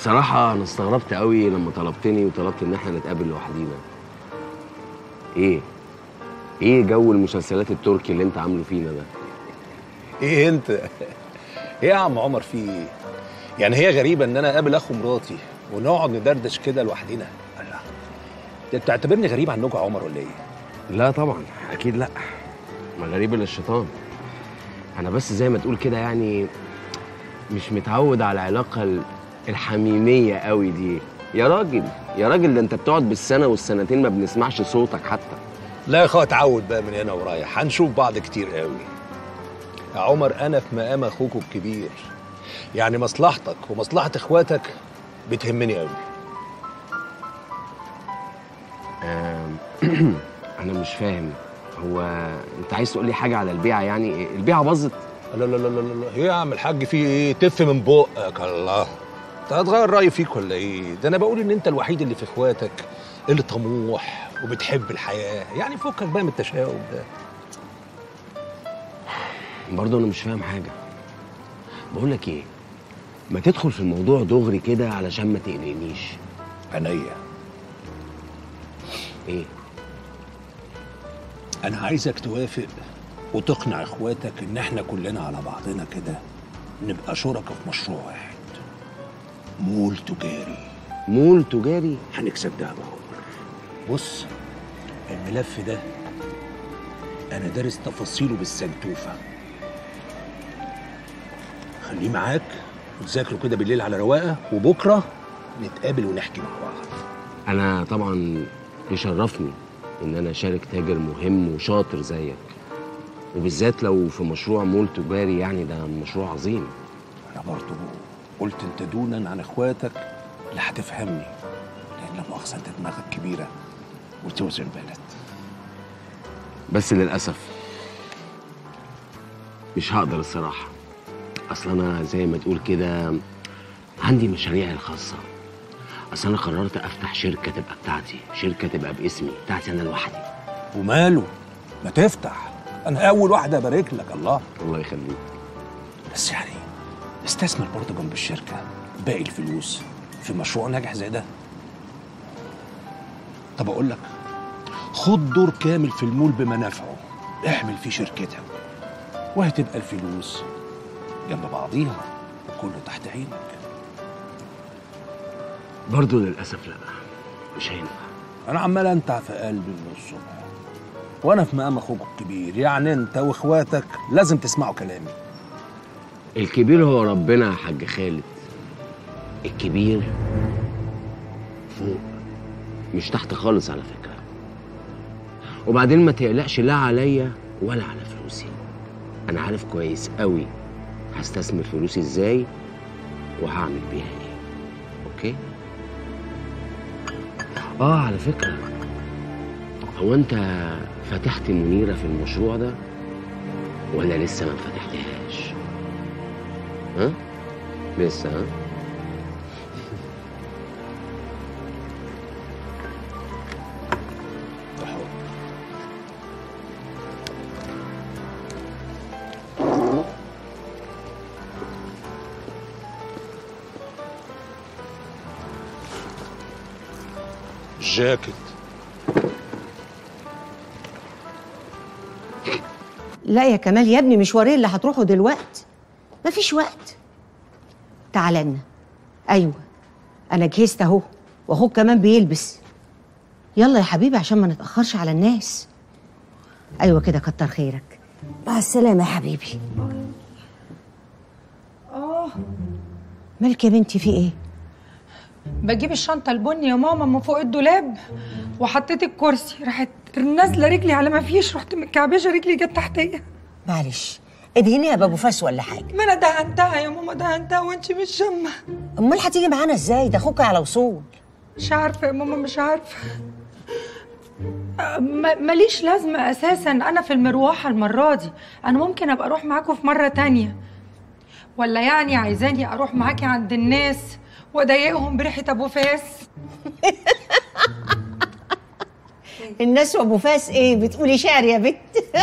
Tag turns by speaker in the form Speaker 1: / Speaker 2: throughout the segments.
Speaker 1: بصراحة أنا استغربت قوي لما طلبتني وطلبت إن إحنا نتقابل لوحدينا. إيه؟ إيه جو المسلسلات التركي اللي أنت عامله فينا ده؟
Speaker 2: ايه انت ايه يا عم عمر في ايه يعني هي غريبه ان انا اقابل اخو مراتي ونقعد ندردش كده لوحدنا الله انت بتعتبرني غريب عنكم يا عمر ولا ايه
Speaker 1: لا طبعا أكيد لأ. ما غريب إلا الشيطان. أنا بس زي ما تقول كده يعني مش متعود على العلاقة ال- الحميمية قوي دي. يا راجل يا راجل ده أنت بتقعد بالسنة والسنتين ما بنسمعش صوتك حتى.
Speaker 2: لا يا اخويا اتعود بقى من هنا ورايح هنشوف بعض كتير قوي يا عمر انا في مقام اخوك الكبير يعني مصلحتك ومصلحه اخواتك بتهمني قوي
Speaker 1: آم، انا مش فاهم هو انت عايز تقول لي حاجه على البيعه يعني البيعه باظت
Speaker 2: لا لا لا لا لا ايه يا عم الحاج في ايه تف من بقك الله انت هتغير رايي فيك ولا ايه ده انا بقول ان انت الوحيد اللي في اخواتك اللي طموح وبتحب الحياه يعني فكك بقى من التشاؤم ده
Speaker 1: برضه انا مش فاهم حاجه بقول لك ايه ما تدخل في الموضوع دغري كده علشان ما تقلقنيش
Speaker 2: عينيا
Speaker 1: ايه
Speaker 2: انا عايزك توافق وتقنع اخواتك ان احنا كلنا على بعضنا كده نبقى شركاء في مشروع واحد مول تجاري
Speaker 1: مول تجاري
Speaker 2: هنكسب ده يا أبو عمر بص الملف ده انا دارس تفاصيله بالسنتوفه خليه معاك وتذاكره كده بالليل على رواقه وبكره نتقابل ونحكي مع بعض
Speaker 1: انا طبعا يشرفني ان انا اشارك تاجر مهم وشاطر زيك وبالذات لو في مشروع مول تجاري يعني ده مشروع عظيم
Speaker 2: انا برضه قلت انت دونا عن اخواتك لا هتفهمني لان لا مؤاخذه انت دماغك كبيره وتوزن البلد
Speaker 1: بس للأسف مش هقدر الصراحة أصل أنا زي ما تقول كده عندي مشاريعي الخاصة أصل أنا قررت أفتح شركة تبقى بتاعتي شركة تبقى باسمي بتاعتي أنا لوحدي
Speaker 2: وماله ما تفتح انا اول واحد ابارك لك الله
Speaker 1: الله يخليك
Speaker 2: بس يعني استثمر برضه جنب الشركه باقي الفلوس في مشروع ناجح زي ده طب اقول لك خد دور كامل في المول بمنافعه اعمل فيه شركتك وهتبقى الفلوس جنب بعضيها وكله تحت عينك
Speaker 1: برضه للأسف لا مش هينفع
Speaker 2: انا عمال انتع في قلبي من الصبح وانا في مقام اخوك الكبير يعني انت واخواتك لازم تسمعوا كلامي
Speaker 1: الكبير هو ربنا يا حاج خالد الكبير فوق مش تحت خالص على فكرة وبعدين ما تقلقش لا عليا ولا على فلوسي انا عارف كويس قوي هستثمر فلوسي ازاي وهعمل بيها ايه اوكي اه على فكرة هو انت فتحت منيرة في المشروع ده ولا لسه ما فتحتهاش ها لسه ها
Speaker 2: جاكيت
Speaker 3: لا يا كمال يا ابني مشوارين اللي هتروحوا دلوقتي مفيش وقت تعالى لنا ايوه انا جهزت اهو واخوك كمان بيلبس يلا يا حبيبي عشان ما نتاخرش على الناس ايوه كده كتر خيرك مع السلامه يا حبيبي
Speaker 4: اه
Speaker 3: مالك يا بنتي في ايه
Speaker 4: بجيب الشنطه البني يا ماما من فوق الدولاب وحطيت الكرسي راحت نازله رجلي على ما فيش رحت مكعبشه رجلي جت تحتيه
Speaker 3: معلش ادهني يا بابو فاس ولا حاجه
Speaker 4: ما انا دهنتها يا ماما دهنتها وانت مش شامه
Speaker 3: امال هتيجي معانا ازاي ده اخوك على وصول
Speaker 4: مش عارفه يا ماما مش عارفه أه، ما- ماليش لازمه اساسا انا في المروحه المره دي انا ممكن ابقى اروح معاكم في مره تانية ولا يعني عايزاني اروح معاكي عند الناس واضايقهم بريحه ابو فاس
Speaker 3: الناس وابو فاس ايه بتقولي شعر يا بت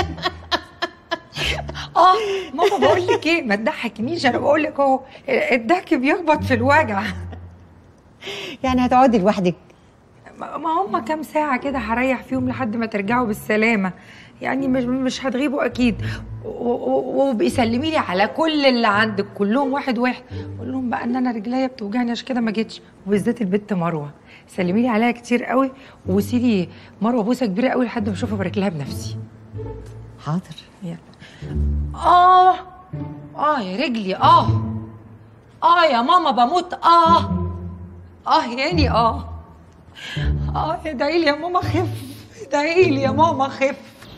Speaker 4: اه ماما بقول لك ايه ما تضحكنيش انا بقول لك اهو الضحك بيخبط في الوجع
Speaker 3: يعني هتقعدي لوحدك
Speaker 4: ما ما هم كام ساعة كده هريح فيهم لحد ما ترجعوا بالسلامة يعني مش مش هتغيبوا أكيد و- و- وابقي سلمي لي على كل اللي عندك كلهم واحد واحد قول لهم بقى إن أنا رجليا بتوجعني عشان كده ما جيتش وبالذات البت مروة سلمي لي عليها كتير قوي وبوسي لي مروة بوسة كبيرة قوي لحد ما أشوفها بارك لها بنفسي
Speaker 3: حاضر
Speaker 4: يلا آه آه يا رجلي آه آه يا ماما بموت آه آه يعني آه اه ادعي لي يا ماما خف ادعي لي يا ماما خف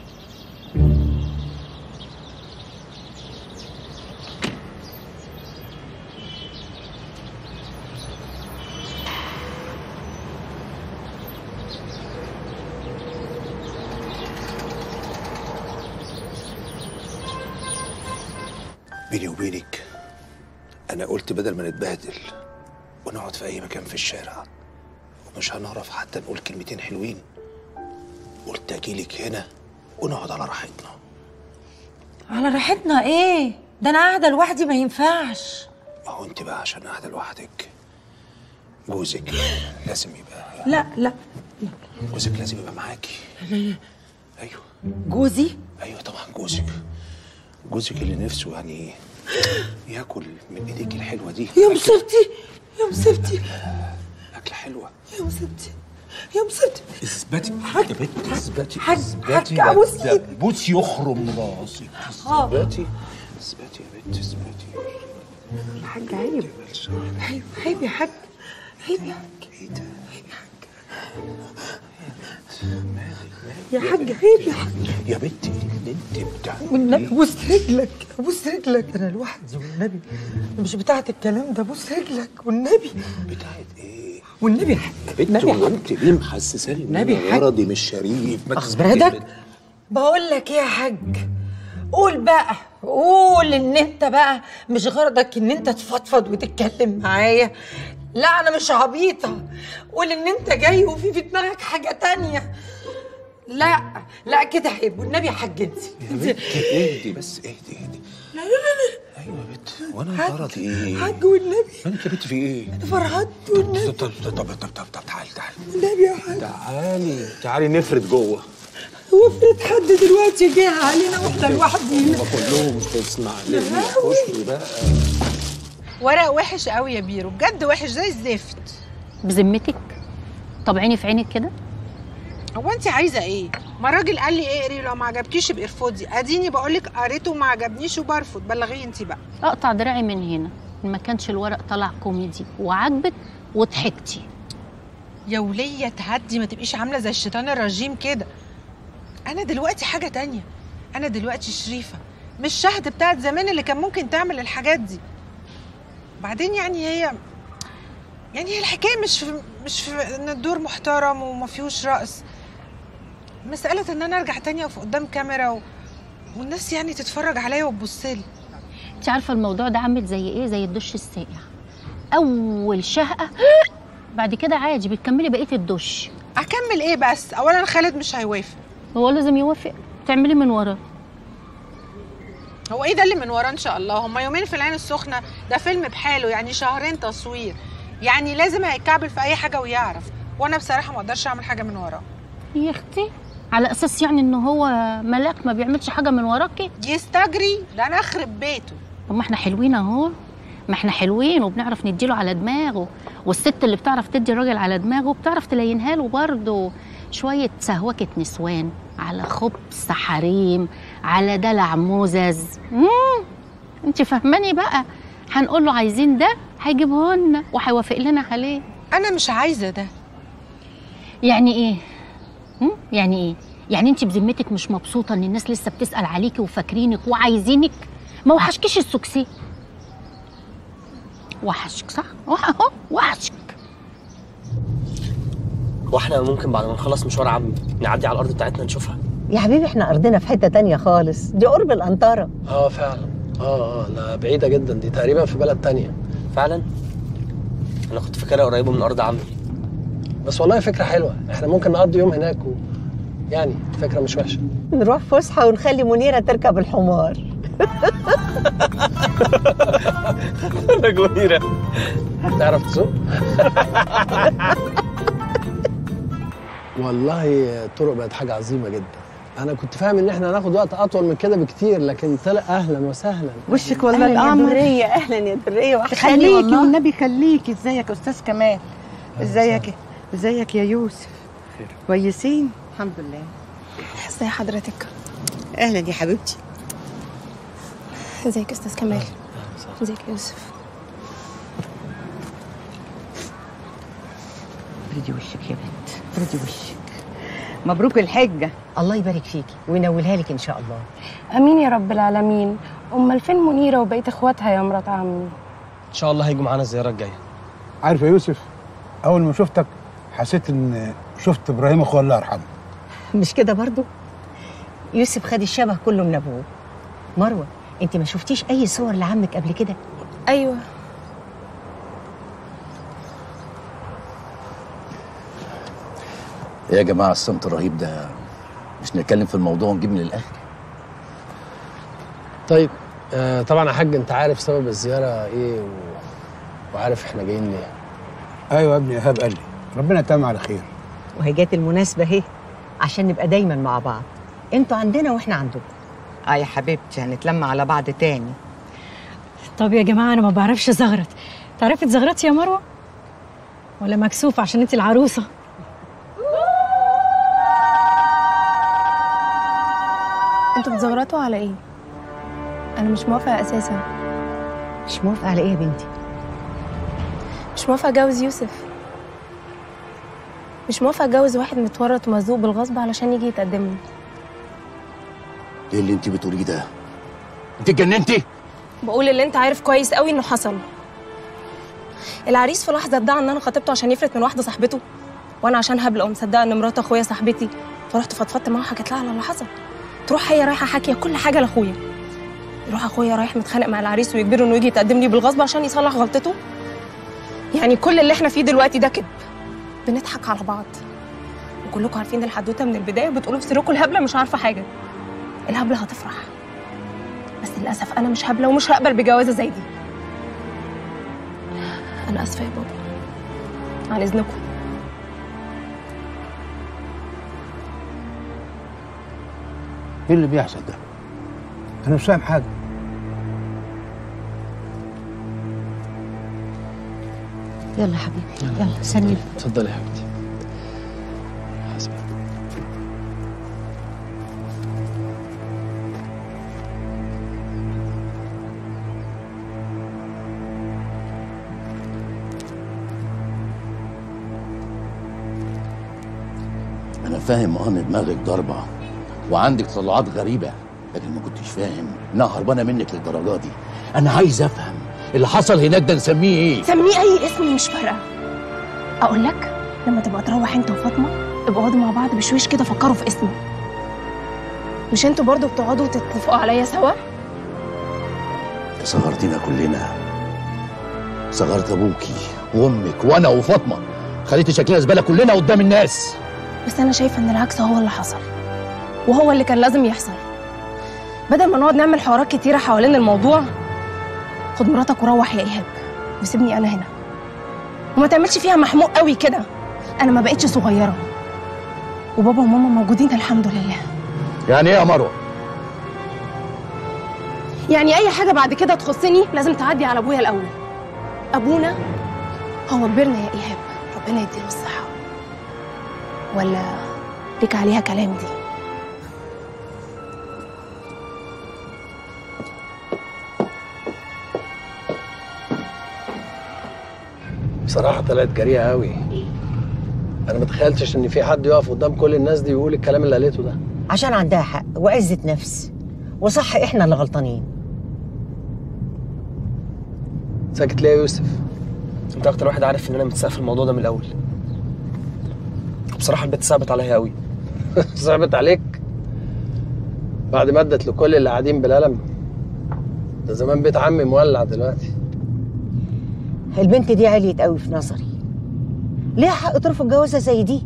Speaker 2: بيني وبينك انا قلت بدل ما نتبهدل ونقعد في اي مكان في الشارع ومش هنعرف حتى نقول كلمتين حلوين قلت اجيلك هنا ونقعد على راحتنا
Speaker 4: على راحتنا ايه ده انا قاعده لوحدي ما ينفعش
Speaker 2: ما هو انت بقى عشان قاعده لوحدك جوزك لازم يبقى
Speaker 4: لا لا
Speaker 2: جوزك لازم يبقى معاكي ايوه
Speaker 4: جوزي
Speaker 2: ايوه طبعا جوزك جوزك اللي نفسه يعني ياكل من ايديك الحلوه دي
Speaker 4: يا مصيبتي يا مصيبتي
Speaker 2: اكله حلوه
Speaker 4: يا مصيبتي يا مصيبتي
Speaker 2: اثبتي
Speaker 4: حاج-
Speaker 2: يا بنت اثبتي
Speaker 4: حاج-
Speaker 2: اثبتي
Speaker 4: حاج، أبوس
Speaker 2: ده-
Speaker 4: إيدك.
Speaker 2: بوس يخرم راسك
Speaker 4: آه.
Speaker 2: اثبتي اثبتي يا بنت اثبتي
Speaker 4: يا حاج عيب عيب عيب يا حاج عيب يا حاج
Speaker 2: ايه ده
Speaker 4: يا حاج عيب يا حاج
Speaker 2: يا بنتي اللي انت بتاع
Speaker 4: والنبي بوس رجلك بوس رجلك انا لوحدي والنبي مش بتاعت الكلام ده بوس رجلك والنبي
Speaker 2: بتاعت ايه
Speaker 4: والنبي يا حاج
Speaker 2: بنت
Speaker 4: النبي يا
Speaker 2: هو
Speaker 4: حاج
Speaker 2: انت ليه محسساني ان
Speaker 4: نبي
Speaker 2: انا
Speaker 4: حاج.
Speaker 2: غرضي مش شريف ما تثبتي
Speaker 4: اخبرتك
Speaker 2: بنت.
Speaker 4: بقول لك ايه يا حاج قول بقى قول ان انت بقى مش غرضك ان انت تفضفض وتتكلم معايا لا انا مش عبيطه قول ان انت جاي وفي في دماغك حاجه تانية لا لا كده عيب والنبي يا حاج انت
Speaker 2: يا بنت اهدي بس اهدي اهدي
Speaker 4: لا لا لا
Speaker 2: ايوه يا بنت وانا
Speaker 4: حاج
Speaker 2: غرضي ايه
Speaker 4: حاج والنبي
Speaker 2: مالك يا بنت في ايه
Speaker 4: انا فرحت والنبي
Speaker 2: طب طب طب طب طب طب تعالي تعالي
Speaker 4: والنبي يا حاج
Speaker 2: تعالي تعالي نفرد جوه
Speaker 4: هو افرض حد دلوقتي جه علينا واحنا لوحدينا
Speaker 2: ما كلهم تسمع ليه خشوا بقى
Speaker 5: ورق وحش قوي يا بيرو بجد وحش زي الزفت
Speaker 6: بذمتك طب عيني في عينك كده
Speaker 5: هو انت عايزه ايه ما الراجل قال لي اقري لو ما عجبكيش ابقي ارفضي اديني بقول لك قريته وما عجبنيش وبرفض بلغيه انت بقى
Speaker 6: اقطع دراعي من هنا ما كانش الورق طلع كوميدي وعجبك وضحكتي
Speaker 5: يا وليه تهدي ما تبقيش عامله زي الشيطان الرجيم كده انا دلوقتي حاجه تانية انا دلوقتي شريفه مش شهد بتاعت زمان اللي كان ممكن تعمل الحاجات دي بعدين يعني هي يعني هي الحكايه مش في مش في ان الدور محترم وما فيهوش رقص مساله ان انا ارجع تانية وفي قدام كاميرا و... والناس يعني تتفرج عليا وتبص لي
Speaker 6: انت عارفه الموضوع ده عامل زي ايه زي الدش الساقع اول شهقه بعد كده عادي بتكملي بقيه الدش
Speaker 5: اكمل ايه بس اولا خالد مش هيوافق
Speaker 6: هو لازم يوافق تعملي من وراه
Speaker 5: هو ايه ده اللي من وراه ان شاء الله هما يومين في العين السخنه ده فيلم بحاله يعني شهرين تصوير يعني لازم هيتكعبل في اي حاجه ويعرف وانا بصراحه ما اقدرش اعمل حاجه من وراه
Speaker 6: يا اختي على اساس يعني ان هو ملاك ما بيعملش حاجه من وراكي
Speaker 5: يستجري ده انا اخرب بيته
Speaker 6: طب ما احنا حلوين اهو ما احنا حلوين وبنعرف نديله على دماغه والست اللي بتعرف تدي الراجل على دماغه بتعرف تلينها له برضه شويه سهوكه نسوان على خبز حريم على دلع موزز امم انت فاهماني بقى هنقول له عايزين ده هيجيبه لنا وهيوافق لنا عليه
Speaker 5: انا مش عايزه ده
Speaker 6: يعني ايه هم؟ يعني ايه يعني انت بذمتك مش مبسوطه ان الناس لسه بتسال عليكي وفاكرينك وعايزينك ما وحشكيش السوكسي وحشك صح وح- اهو وحشك
Speaker 7: واحنا ممكن بعد ما نخلص مشوار عمي نعدي على الارض بتاعتنا نشوفها
Speaker 3: يا حبيبي احنا ارضنا في حته تانية خالص دي قرب الانطره
Speaker 8: اه فعلا اه اه لا بعيدة جدا دي تقريبا في بلد تانية
Speaker 7: فعلا انا كنت فاكرها قريبه من ارض عمي
Speaker 8: بس والله فكرة حلوة احنا ممكن نقضي يوم هناك و... يعني فكرة مش وحشة
Speaker 3: نروح فسحه ونخلي منيره تركب الحمار
Speaker 7: انا كبيره
Speaker 8: تعرف تسوق والله الطرق بقت حاجه عظيمه جدا انا كنت فاهم ان احنا هناخد وقت اطول من كده بكتير لكن طلع اهلا وسهلا
Speaker 9: وشك والله
Speaker 10: أهلاً يا
Speaker 9: القمر
Speaker 10: درية أهلا يا درية وحشاني
Speaker 9: خليكي
Speaker 10: والله
Speaker 9: والنبي خليكي ازيك يا استاذ كمال ازيك ازيك يا يوسف كويسين الحمد لله
Speaker 11: ازي حضرتك
Speaker 3: اهلا يا حبيبتي
Speaker 11: ازيك يا استاذ كمال ازيك يا يوسف
Speaker 3: فردي وشك يا بنت
Speaker 9: فردي وشك مبروك الحجه
Speaker 3: الله يبارك فيكي وينولها لك ان شاء الله
Speaker 11: امين يا رب العالمين امال فين منيره وبقيه اخواتها يا مرات عمي
Speaker 7: ان شاء الله هيجوا معانا الزياره الجايه
Speaker 12: عارف يا يوسف اول ما شفتك حسيت ان شفت ابراهيم اخويا الله يرحمه
Speaker 3: مش كده برضو يوسف خد الشبه كله من ابوه مروه انت ما شفتيش اي صور لعمك قبل كده
Speaker 11: ايوه
Speaker 13: يا جماعة الصمت الرهيب ده مش نتكلم في الموضوع ونجيب من الآخر
Speaker 8: طيب آه طبعا يا حاج انت عارف سبب الزياره ايه و... وعارف احنا جايين ليه
Speaker 12: ايوه يا ابني ايهاب قال لي ربنا يتمم على خير
Speaker 3: وهي جات المناسبه اهي عشان نبقى دايما مع بعض انتوا عندنا واحنا عندكم
Speaker 9: اه يا حبيبتي هنتلم على بعض تاني
Speaker 10: طب يا جماعة أنا ما بعرفش زغرت تعرفي تزغرتي يا مروة؟ ولا مكسوف عشان أنت العروسة؟
Speaker 11: انتوا بتزغرطوا على ايه انا مش موافقه اساسا
Speaker 3: مش موافقه على ايه يا بنتي
Speaker 11: مش موافقه اتجوز يوسف مش موافقه اتجوز واحد متورط ومزوق بالغصب علشان يجي يتقدم لي
Speaker 13: ايه اللي انت بتقوليه ده؟ انت اتجننتي؟
Speaker 11: بقول اللي انت عارف كويس قوي انه حصل العريس في لحظه ادعى ان انا خطيبته عشان يفلت من واحده صاحبته وانا عشان هبله ومصدقه ان مرات اخويا صاحبتي فرحت فضفضت معاها حكيت لها على اللي حصل تروح هي رايحه حاكيه كل حاجه لاخويا يروح اخويا رايح متخانق مع العريس ويجبره انه يجي يتقدم لي بالغصب عشان يصلح غلطته يعني كل اللي احنا فيه دلوقتي ده كذب بنضحك على بعض وكلكم عارفين الحدوته من البدايه بتقولوا في سركم الهبله مش عارفه حاجه الهبله هتفرح بس للاسف انا مش هبله ومش هقبل بجوازه زي دي انا اسفه يا بابا عن اذنكم
Speaker 12: ايه اللي بيحصل ده انا مش فاهم حاجه
Speaker 3: يلا حبيبي يلا سلم
Speaker 8: اتفضلي يا حبيبتي حسبك
Speaker 13: أنا فاهم أه إن دماغك ضربة وعندك تطلعات غريبة لكن ما كنتش فاهم إنها هربانة منك للدرجة دي أنا عايز أفهم اللي حصل هناك ده نسميه إيه؟
Speaker 11: سميه اي اسم مش فارقه اقول لك لما تبقى تروح انت وفاطمه ابقوا اقعدوا مع بعض بشويش كده فكروا في اسمه مش انتوا برضو بتقعدوا تتفقوا عليا سوا
Speaker 13: صغرتينا كلنا صغرت أبوكي وأمك وأنا وفاطمة خليتي شكلنا زبالة كلنا قدام الناس
Speaker 11: بس انا شايفه ان العكس هو اللي حصل وهو اللي كان لازم يحصل بدل ما نقعد نعمل حوارات كتيره حوالين الموضوع خد مراتك وروح يا ايهاب وسيبني انا هنا وما تعملش فيها محموق قوي كده انا ما بقتش صغيره وبابا وماما موجودين الحمد لله
Speaker 13: يعني إيه يا مروة؟
Speaker 11: يعني اي حاجه بعد كده تخصني لازم تعدي على ابويا الاول ابونا هو كبرنا يا ايهاب ربنا يديله الصحه ولا ليك عليها كلام دي
Speaker 8: بصراحه طلعت جريئه قوي انا ما تخيلتش ان في حد يقف قدام كل الناس دي ويقول الكلام اللي قالته ده
Speaker 3: عشان عندها حق وعزه نفس وصح احنا اللي غلطانين
Speaker 7: ساكت ليه يا يوسف انت اكتر واحد عارف ان انا متساءل في الموضوع ده من الاول بصراحه البت صعبت عليا قوي
Speaker 8: صعبت عليك بعد ما ادت لكل اللي قاعدين بالقلم ده زمان بيت عمي مولع دلوقتي
Speaker 3: البنت دي عليت قوي في نظري ليها حق ترفض جوازه زي دي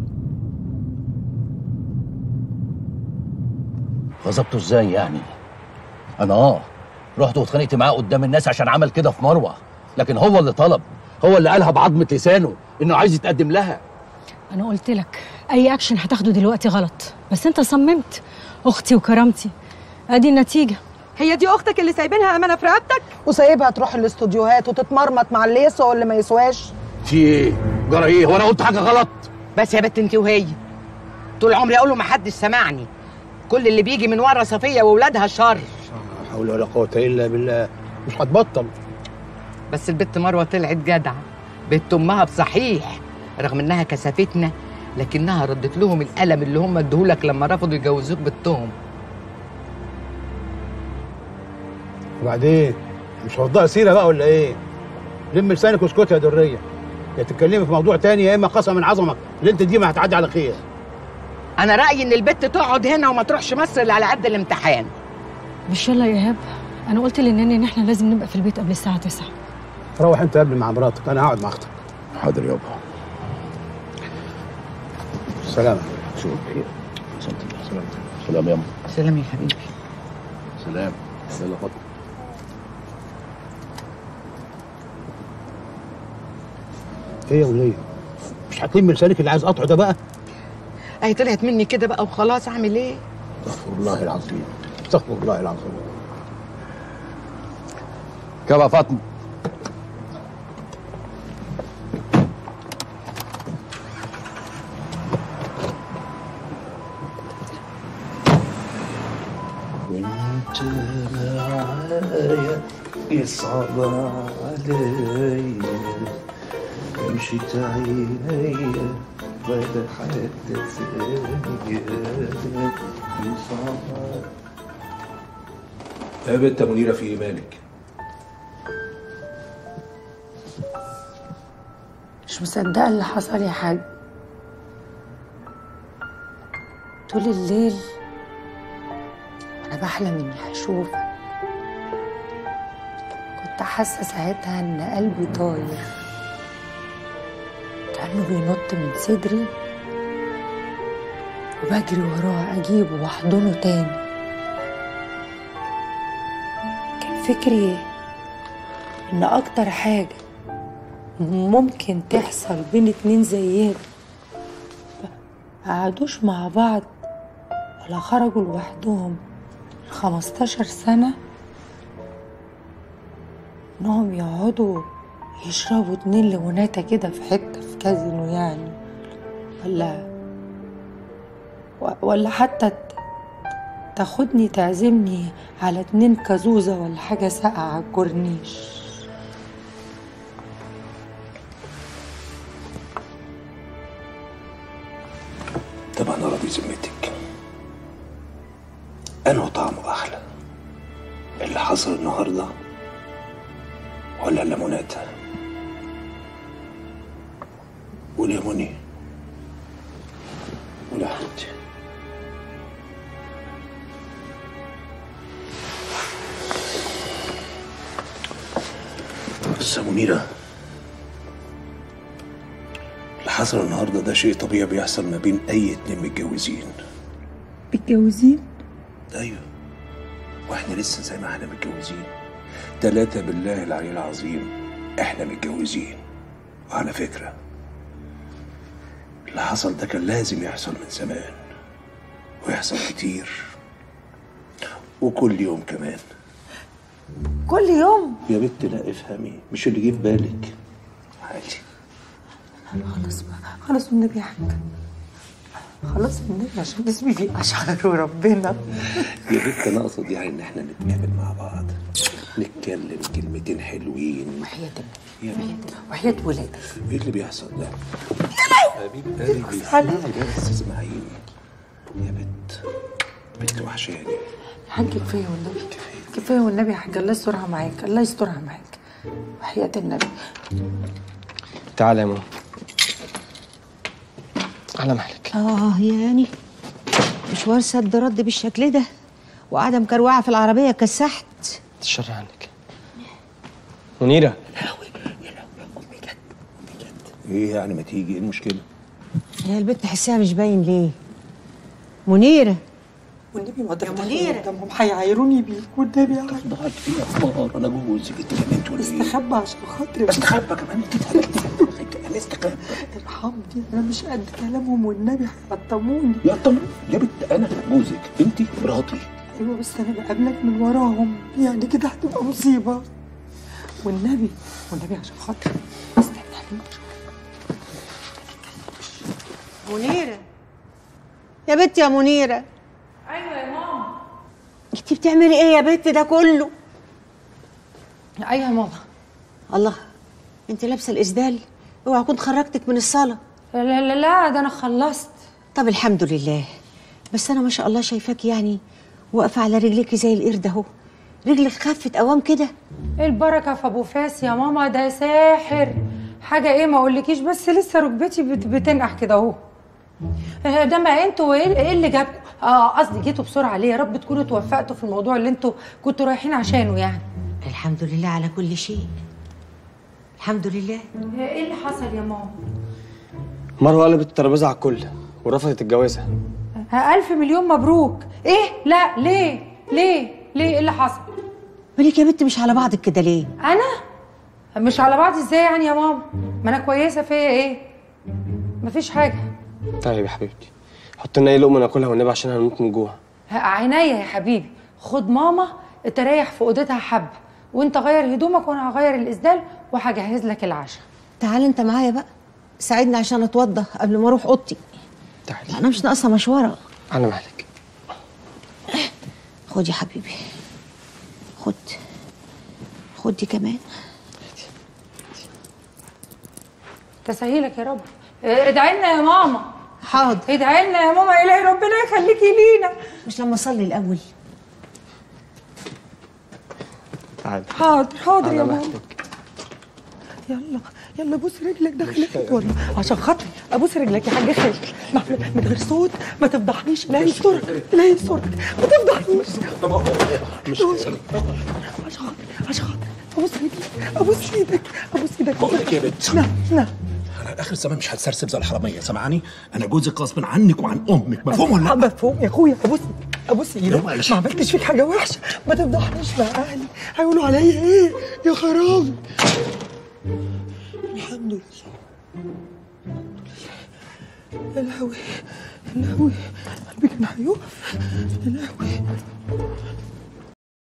Speaker 13: غضبته إزاي يعني؟ أنا آه رحت واتخانقت معاه قدام الناس عشان عمل كده في مروه لكن هو اللي طلب هو اللي قالها بعظمه لسانه انه عايز يتقدم لها
Speaker 10: انا قلت لك اي اكشن هتاخده دلوقتي غلط بس انت صممت اختي وكرامتي ادي النتيجه
Speaker 9: هي دي اختك اللي سايبينها امانه في رقبتك وسايبها تروح الاستوديوهات وتتمرمط مع اللي يسوى واللي ما يسواش
Speaker 13: في ايه جرى ايه هو انا قلت حاجه غلط
Speaker 9: بس يا بنت انت وهي طول عمري اقول له ما حدش سمعني كل اللي بيجي من ورا صفيه واولادها شر
Speaker 12: لا حول ولا قوه الا بالله مش هتبطل
Speaker 9: بس البت مروه طلعت جدعه بنت امها بصحيح رغم انها كسفتنا لكنها ردت لهم الالم اللي هم ادوهولك لما رفضوا يجوزوك بنتهم
Speaker 12: وبعدين مش هوضها سيره بقى ولا ايه؟ لم لسانك واسكتي يا دريه يا تتكلمي في موضوع تاني يا اما قسم من عظمك اللي انت دي ما هتعدي على خير
Speaker 9: انا رايي ان البت تقعد هنا وما تروحش مصر الا على قد الامتحان
Speaker 10: مش يلا يا ايهاب انا قلت للناني ان احنا لازم نبقى في البيت قبل الساعه 9
Speaker 12: روح انت قبل مع مراتك انا هقعد مع اختك
Speaker 13: حاضر يابا
Speaker 12: سلام
Speaker 13: شو خير سلام سلام يا
Speaker 9: سلام يا حبيبي
Speaker 13: سلام يلا فاطمه
Speaker 12: ايه يا وليه؟ مش هتلم لسانك اللي عايز قطعه ده بقى؟
Speaker 9: اهي طلعت مني كده بقى وخلاص اعمل ايه
Speaker 12: استغفر الله العظيم استغفر الله العظيم
Speaker 13: كما فاطمه
Speaker 14: وانت معايا يصعب علي مشيت عيني ولا حتى ثانية يصعب
Speaker 2: يا بنت منيره في ايه مالك
Speaker 15: مش مصدقة اللي حصل يا حاج طول الليل أنا بحلم إني هشوفك كنت حاسة ساعتها إن قلبي طاير كأنه بينط من صدري وبجري وراه أجيبه وأحضنه تاني كان فكري إن أكتر حاجة ممكن تحصل بين اتنين زينا قعدوش مع بعض ولا خرجوا لوحدهم خمستاشر سنة انهم يقعدوا يشربوا اتنين ليموناتة كده في حتة في كازينو يعني ولا و- ولا حتى ت- تاخدني تعزمني على اتنين كازوزة ولا حاجة ساقعة على الكورنيش
Speaker 2: طب انا راضي ذمتك انا طعمه احلى اللي حصل النهارده ولا الليموناتا وليموني ولا حبيبتي بس يا منيرة اللي حصل النهارده ده شيء طبيعي بيحصل ما بين أي اتنين متجوزين
Speaker 15: متجوزين
Speaker 2: أيوه وإحنا لسه زي ما إحنا متجوزين تلاتة بالله العلي العظيم إحنا متجوزين وعلى فكرة اللي حصل ده كان لازم يحصل من زمان ويحصل كتير وكل يوم كمان
Speaker 15: كل يوم
Speaker 2: يا بنت لا افهمي مش اللي جه في بالك عادي
Speaker 15: خلاص بقى خلاص والنبي يا حاج خلاص والنبي عشان اسمي فيه اشعر وربنا
Speaker 2: يا بنت انا اقصد يعني ان احنا نتقابل مع بعض نتكلم كلمتين حلوين
Speaker 15: وحياة
Speaker 2: يا بنت
Speaker 15: وحياة ولادك
Speaker 2: ايه اللي بيحصل ده؟ حبيب قلبي اسمعي بس اسمعيني يا بنت بنت وحشاني
Speaker 15: حاج كفايه والنبي كفايه والنبي يا حاج الله يسترها معاك الله يسترها معاك وحياة النبي
Speaker 7: تعالى يا ماما على مهلك
Speaker 3: اه يعني مشوار سد رد بالشكل ده وقاعده مكروعه في العربيه كسحت
Speaker 7: الشر عنك منيرة
Speaker 2: ايه يعني ما تيجي ايه المشكله؟
Speaker 3: هي البنت تحسها مش باين ليه منيره
Speaker 15: والنبي ما تفتحي
Speaker 3: منيرة.
Speaker 15: قدامهم هيعايروني بيك والنبي يا عم
Speaker 13: ضاعت فيها فار انا جوزك انت كمان ولا ايه؟
Speaker 15: استخبى عشان خاطري
Speaker 13: استخبى كمان انت انا استخبى
Speaker 15: ارحمني انا مش قد كلامهم والنبي هيقطموني
Speaker 13: يا طم يا بنت انا جوزك انت مراتي
Speaker 15: ايوه بس انا بقابلك من وراهم يعني كده هتبقى مصيبه والنبي والنبي عشان خاطري
Speaker 3: منيرة يا بنت يا منيرة
Speaker 4: ايوه يا ماما
Speaker 3: انت بتعملي ايه يا بنت ده كله
Speaker 4: ايوه يا ماما
Speaker 3: الله انت لابسه الاسدال اوعى كنت خرجتك من الصاله
Speaker 4: لا لا لا ده انا خلصت
Speaker 3: طب الحمد لله بس انا ما شاء الله شايفاك يعني واقفه على رجليكي زي القرد اهو رجلك خفت قوام كده
Speaker 4: ايه البركه في ابو فاس يا ماما ده ساحر حاجه ايه ما اقولكيش بس لسه ركبتي بت- بتنقح كده اهو آه، ده ما انتوا ايه إيه اللي جابكم اه قصدي جيتوا بسرعه ليه يا رب تكونوا توفقتوا في الموضوع اللي انتوا كنتوا رايحين عشانه يعني
Speaker 3: الحمد لله على كل شيء الحمد لله
Speaker 4: ايه اللي حصل يا ماما
Speaker 7: مروه قلبت الترابيزه على الكل ورفضت الجوازه
Speaker 4: آه، الف مليون مبروك ايه لا ليه ليه ليه ايه اللي حصل
Speaker 3: مالك يا بنت مش على بعضك كده ليه
Speaker 4: انا مش على بعض ازاي يعني يا ماما ما انا كويسه فيا ايه مفيش حاجه
Speaker 7: طيب يا حبيبتي حط لنا اي لقمه ناكلها والنبي عشان هنموت من جوع
Speaker 4: عينيا يا حبيبي خد ماما تريح في اوضتها حبه وانت غير هدومك وانا هغير الاسدال وهجهز لك العشاء
Speaker 3: تعال انت معايا بقى ساعدني عشان اتوضى قبل ما اروح اوضتي
Speaker 7: تعالي
Speaker 3: انا مش ناقصه مشوره
Speaker 7: على مهلك
Speaker 3: خد يا حبيبي خد خد دي كمان
Speaker 4: تسهيلك يا رب اه، ادعي لنا يا ماما
Speaker 3: حاضر
Speaker 4: ادعي لنا يا ماما الهي ربنا يخليكي لينا
Speaker 3: مش لما اصلي الاول
Speaker 7: تعالي
Speaker 15: حاضر حاضر
Speaker 7: على
Speaker 15: يا ماما
Speaker 7: مهلك
Speaker 15: يلا يلا بوس رجلك دخلك اتوضى عشان خاطري ابوس رجلك يا حاج خالد ما- من غير صوت ما تفضحنيش لا يسترك لا يسترك ما تفضحنيش
Speaker 2: مش
Speaker 15: عشان خاطري عشان خاطري ابوس رجلك ابوس ايدك ابوس ايدك
Speaker 2: بقول لك يا بنت
Speaker 15: نعم نعم
Speaker 2: انا اخر الزمان مش هتسرسب زي الحراميه سامعاني انا جوزك غصب عنك وعن امك مفهوم ولا لا
Speaker 15: مفهوم يا اخويا ابوس ابوس ايدك
Speaker 2: معلش.
Speaker 15: ما عملتش فيك حاجه وحشه ما تفضحنيش مع اهلي هيقولوا عليا ايه يا خراب الحمد لله يا لهوي يا لهوي قلبي كان هيقف يا لهوي